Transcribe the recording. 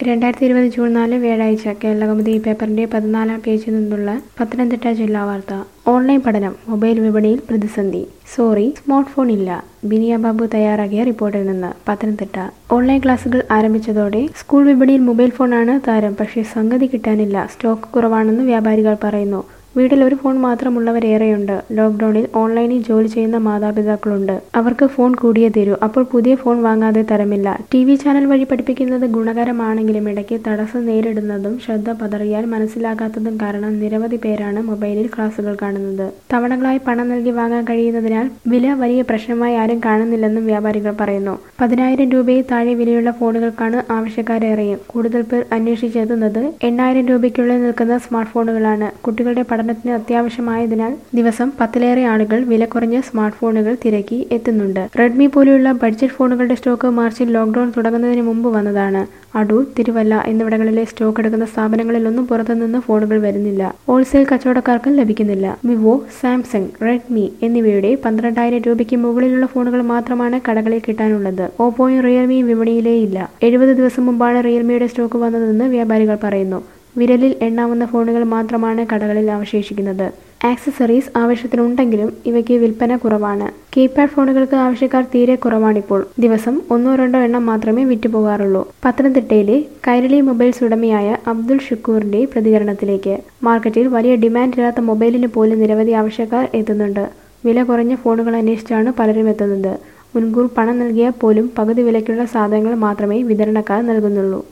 രണ്ടായിരത്തി ഇരുപത് ജൂൺ നാല് വ്യാഴാഴ്ച കേരളകൗമുദി പേപ്പറിന്റെ പതിനാലാം പേജിൽ നിന്നുള്ള പത്തനംതിട്ട ജില്ലാ വാർത്ത ഓൺലൈൻ പഠനം മൊബൈൽ വിപണിയിൽ പ്രതിസന്ധി സോറി സ്മാർട്ട് ഫോൺ ഇല്ല ബിനിയ ബാബു തയ്യാറാക്കിയ റിപ്പോർട്ടിൽ നിന്ന് പത്തനംതിട്ട ഓൺലൈൻ ക്ലാസുകൾ ആരംഭിച്ചതോടെ സ്കൂൾ വിപണിയിൽ മൊബൈൽ ഫോണാണ് താരം പക്ഷേ സംഗതി കിട്ടാനില്ല സ്റ്റോക്ക് കുറവാണെന്ന് വ്യാപാരികൾ പറയുന്നു വീട്ടിൽ ഒരു ഫോൺ മാത്രമുള്ളവരേറെയുണ്ട് ലോക്ക്ഡൌണിൽ ഓൺലൈനിൽ ജോലി ചെയ്യുന്ന മാതാപിതാക്കളുണ്ട് അവർക്ക് ഫോൺ കൂടിയേ തീരൂ അപ്പോൾ പുതിയ ഫോൺ വാങ്ങാതെ തരമില്ല ടി വി ചാനൽ വഴി പഠിപ്പിക്കുന്നത് ഗുണകരമാണെങ്കിലും ഇടയ്ക്ക് തടസ്സം നേരിടുന്നതും ശ്രദ്ധ പതറിയാൽ മനസ്സിലാകാത്തതും കാരണം നിരവധി പേരാണ് മൊബൈലിൽ ക്ലാസുകൾ കാണുന്നത് തവണകളായി പണം നൽകി വാങ്ങാൻ കഴിയുന്നതിനാൽ വില വലിയ പ്രശ്നമായി ആരും കാണുന്നില്ലെന്നും വ്യാപാരികൾ പറയുന്നു പതിനായിരം രൂപയിൽ താഴെ വിലയുള്ള ഫോണുകൾക്കാണ് ആവശ്യക്കാരേറെയും കൂടുതൽ പേർ അന്വേഷിച്ചെത്തുന്നത് എണ്ണായിരം രൂപയ്ക്കുള്ളിൽ നിൽക്കുന്ന സ്മാർട്ട് ഫോണുകളാണ് കുട്ടികളുടെ പഠനത്തിന് അത്യാവശ്യമായതിനാൽ ദിവസം പത്തിലേറെ ആളുകൾ വില കുറഞ്ഞ സ്മാർട്ട് ഫോണുകൾ തിരക്കി എത്തുന്നുണ്ട് റെഡ്മി പോലെയുള്ള ബഡ്ജറ്റ് ഫോണുകളുടെ സ്റ്റോക്ക് മാർച്ചിൽ ലോക്ക്ഡൌൺ തുടങ്ങുന്നതിന് മുമ്പ് വന്നതാണ് അടൂർ തിരുവല്ല എന്നിവിടങ്ങളിലെ സ്റ്റോക്ക് എടുക്കുന്ന സ്ഥാപനങ്ങളിലൊന്നും പുറത്തുനിന്ന് ഫോണുകൾ വരുന്നില്ല ഹോൾസെയിൽ കച്ചവടക്കാർക്കും ലഭിക്കുന്നില്ല വിവോ സാംസങ് റെഡ്മി എന്നിവയുടെ പന്ത്രണ്ടായിരം രൂപയ്ക്ക് മുകളിലുള്ള ഫോണുകൾ മാത്രമാണ് കടകളിൽ കിട്ടാനുള്ളത് ഓപ്പോയും റിയൽമിയും വിപണിയിലേ ഇല്ല എഴുപത് ദിവസം മുമ്പാണ് റിയൽമിയുടെ സ്റ്റോക്ക് വന്നതെന്ന് വ്യാപാരികൾ പറയുന്നു വിരലിൽ എണ്ണാവുന്ന ഫോണുകൾ മാത്രമാണ് കടകളിൽ അവശേഷിക്കുന്നത് ആക്സസറീസ് ആവശ്യത്തിനുണ്ടെങ്കിലും ഇവയ്ക്ക് വിൽപ്പന കുറവാണ് കീപാഡ് ഫോണുകൾക്ക് ആവശ്യക്കാർ തീരെ കുറവാണിപ്പോൾ ദിവസം ഒന്നോ രണ്ടോ എണ്ണം മാത്രമേ വിറ്റുപോകാറുള്ളൂ പത്തനംതിട്ടയിലെ കൈരളി മൊബൈൽസ് ഉടമയായ അബ്ദുൾ ഷുക്കൂറിന്റെ പ്രതികരണത്തിലേക്ക് മാർക്കറ്റിൽ വലിയ ഡിമാൻഡ് ഇല്ലാത്ത മൊബൈലിന് പോലും നിരവധി ആവശ്യക്കാർ എത്തുന്നുണ്ട് വില കുറഞ്ഞ ഫോണുകൾ അന്വേഷിച്ചാണ് പലരും എത്തുന്നത് മുൻകൂർ പണം നൽകിയാൽ പോലും പകുതി വിലയ്ക്കുള്ള സാധനങ്ങൾ മാത്രമേ വിതരണക്കാർ നൽകുന്നുള്ളൂ